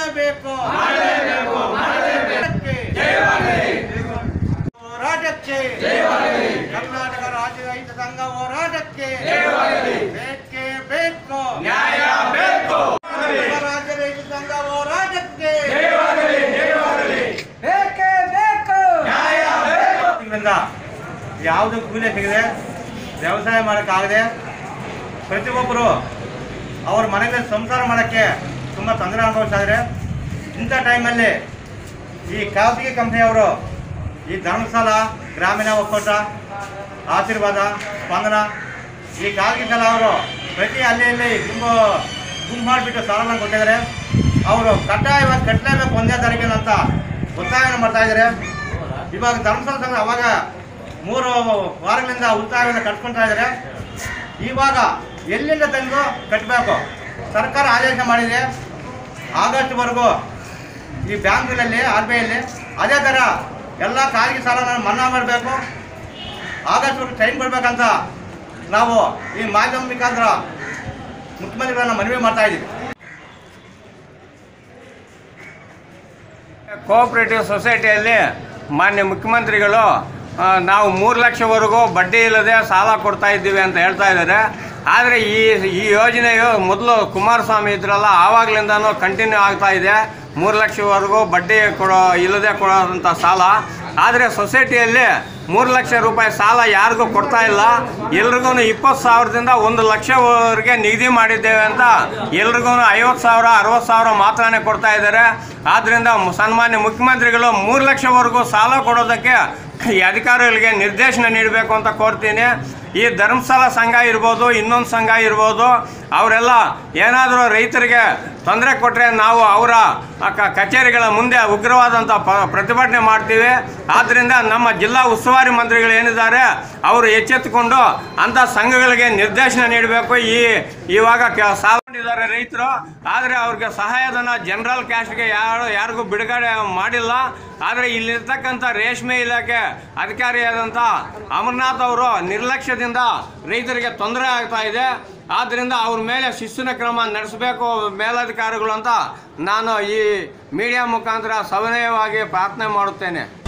ಮಾಡಲೇಬೇಕು ಹೋರಾಟಕ್ಕೆ ಕರ್ನಾಟಕ ರಾಜ್ಯ ರೈತ ಸಂಘ ಹೋರಾಟಕ್ಕೆ ಬೇಕೇ ಬೇಕು ಕರ್ನಾಟಕ ರಾಜ್ಯ ರೈತ ಸಂಘ ಹೋರಾಟಕ್ಕೆ ಬೇಕೇ ಬೇಕು ತಿಂಗಳಿಂದ ಯಾವುದು ಕೂಲಿ ಸಿಗದೆ ವ್ಯವಸಾಯ ಮಾಡೋಕ್ಕಾಗದೆ ಪ್ರತಿಯೊಬ್ಬರು ಅವ್ರ ಮನೆಗಳಲ್ಲಿ ಸಂಸಾರ ಮಾಡೋಕ್ಕೆ ತುಂಬ ತೊಂದರೆ ಅನುಭವಿಸ್ತಾ ಇದ್ದಾರೆ ಇಂಥ ಟೈಮಲ್ಲಿ ಈ ಖಾಸಗಿ ಕಂಪ್ನಿಯವರು ಈ ಧರ್ಮಸ್ಥಳ ಗ್ರಾಮೀಣ ಒಕ್ಕೂಟ ಆಶೀರ್ವಾದ ಸ್ಪಂದನ ಈ ಖಾಸಗಿ ಸಲ ಅವರು ಪ್ರತಿ ಹಳ್ಳಿಯಲ್ಲಿ ಗುಂಪು ಗುಂಪು ಮಾಡಿಬಿಟ್ಟು ಸಾಲನ ಕೊಟ್ಟಿದ್ದಾರೆ ಅವರು ಕಡ್ಡಾಯವಾಗಿ ಕಟ್ಟಲೇಬೇಕು ಒಂದೇ ತಾರೀಕಿನ ಅಂತ ಒತ್ತಾಯವನ್ನು ಮಾಡ್ತಾ ಇದ್ದಾರೆ ಇವಾಗ ಧರ್ಮಸ್ಥಳ ಸಂಘ ಅವಾಗ ಮೂರು ವಾರಗಳಿಂದ ಉಳಿತಾಯವನ್ನು ಕಟ್ಕೊಳ್ತಾ ಇದ್ದಾರೆ ಇವಾಗ ಎಲ್ಲಿಂದ ತಂದು ಕಟ್ಟಬೇಕು ಸರ್ಕಾರ ಆದೇಶ ಮಾಡಿದೆ ಆಗಸ್ಟ್ವರೆಗೂ ಈ ಬ್ಯಾಂಕ್ಗಳಲ್ಲಿ ಆರ್ ಬಿ ಐಲಿ ಅದೇ ಥರ ಎಲ್ಲ ಖಾಸಗಿ ಸಾಲನ ಮನ್ನಾ ಮಾಡಬೇಕು ಆಗಸ್ಟ್ವರೆಗೂ ಟೈಮ್ ಕೊಡ್ಬೇಕಂತ ನಾವು ಈ ಮಾಧ್ಯಮ ಮುಖಾಂತರ ಮುಖ್ಯಮಂತ್ರಿಗಳನ್ನ ಮನವಿ ಮಾಡ್ತಾ ಇದ್ದೀವಿ ಕೋಆಪರೇಟಿವ್ ಸೊಸೈಟಿಯಲ್ಲಿ ಮಾನ್ಯ ಮುಖ್ಯಮಂತ್ರಿಗಳು ಆ, ನಾವು ಮೂರು ಲಕ್ಷವರೆಗೂ ಬಡ್ಡಿ ಇಲ್ಲದೆ ಸಾಲ ಕೊಡ್ತಾ ಇದ್ದೀವಿ ಅಂತ ಹೇಳ್ತಾ ಇದ್ದಾರೆ ಆದರೆ ಈ ಈ ಯೋಜನೆಯು ಮೊದಲು ಕುಮಾರಸ್ವಾಮಿ ಇದ್ರಲ್ಲ ಆವಾಗಲಿಂದನೂ ಕಂಟಿನ್ಯೂ ಆಗ್ತಾ ಇದೆ ಮೂರು ಲಕ್ಷವರೆಗೂ ಬಡ್ಡಿ ಕೊಡೋ ಇಲ್ಲದೆ ಕೊಡೋದಂಥ ಸಾಲ ಆದರೆ ಸೊಸೈಟಿಯಲ್ಲಿ ಮೂರು ಲಕ್ಷ ರೂಪಾಯಿ ಸಾಲ ಯಾರಿಗೂ ಕೊಡ್ತಾ ಇಲ್ಲ ಎಲ್ರಿಗೂ ಇಪ್ಪತ್ತು ಸಾವಿರದಿಂದ ಒಂದು ಲಕ್ಷವರೆಗೆ ನಿಗದಿ ಮಾಡಿದ್ದೇವೆ ಅಂತ ಎಲ್ರಿಗೂ ಐವತ್ತು ಸಾವಿರ ಅರವತ್ತು ಸಾವಿರ ಮಾತ್ರನೇ ಕೊಡ್ತಾ ಇದ್ದಾರೆ ಆದ್ದರಿಂದ ಮ- ಸನ್ಮಾನ್ಯ ಮುಖ್ಯಮಂತ್ರಿಗಳು ಮೂರು ಲಕ್ಷವರೆಗೂ ಸಾಲ ಕೊಡೋದಕ್ಕೆ ಈ ಅಧಿಕಾರಿಗಳಿಗೆ ನಿರ್ದೇಶನ ನೀಡಬೇಕು ಅಂತ ಕೋರ್ತೀನಿ ಈ ಧರ್ಮಸ್ಥಳ ಸಂಘ ಇರ್ಬೋದು ಇನ್ನೊಂದು ಸಂಘ ಇರ್ಬೋದು ಅವರೆಲ್ಲ ಏನಾದರೂ ರೈತರಿಗೆ ತೊಂದರೆ ಕೊಟ್ಟರೆ ನಾವು ಅವರ ಕ- ಕಚೇರಿಗಳ ಮುಂದೆ ಉಗ್ರವಾದಂಥ ಪ ಪ್ರತಿಭಟನೆ ಮಾಡ್ತೀವಿ ಆದ್ದರಿಂದ ನಮ್ಮ ಜಿಲ್ಲಾ ಉಸ್ತುವಾರಿ ಮಂತ್ರಿಗಳು ಏನಿದ್ದಾರೆ ಅವರು ಎಚ್ಚೆತ್ತುಕೊಂಡು ಅಂಥ ಸಂಘಗಳಿಗೆ ನಿರ್ದೇಶನ ನೀಡಬೇಕು ಈ ಇವಾಗ ಕೆ ಸಾಲ ಮಾಡಿದ್ದಾರೆ ರೈತರು ಆದರೆ ಅವ್ರಿಗೆ ಸಹಾಯಧನ ಜನರಲ್ ಕ್ಯಾಸ್ಟ್ಗೆ ಯಾರು ಯಾರಿಗೂ ಬಿಡುಗಡೆ ಮಾಡಿಲ್ಲ ಆದರೆ ಇಲ್ಲಿರ್ತಕ್ಕಂಥ ರೇಷ್ಮೆ ಇಲಾಖೆ ಅಧಿಕಾರಿಯಾದಂಥ ಅಮರ್ನಾಥ್ ಅವರು ನಿರ್ಲಕ್ಷ್ಯದಿಂದ ರೈತರಿಗೆ ತೊಂದರೆ ಆಗ್ತಾ ಇದೆ ಆದ್ದರಿಂದ ಅವ್ರ ಮೇಲೆ ಶಿಸ್ತಿನ ಕ್ರಮ ನಡೆಸಬೇಕು ಮೇಲಧಿಕಾರಿಗಳು ಅಂತ ನಾನು ಈ ಮೀಡಿಯಾ ಮುಖಾಂತರ ಸವಿನಯವಾಗಿ ಪ್ರಾರ್ಥನೆ ಮಾಡುತ್ತೇನೆ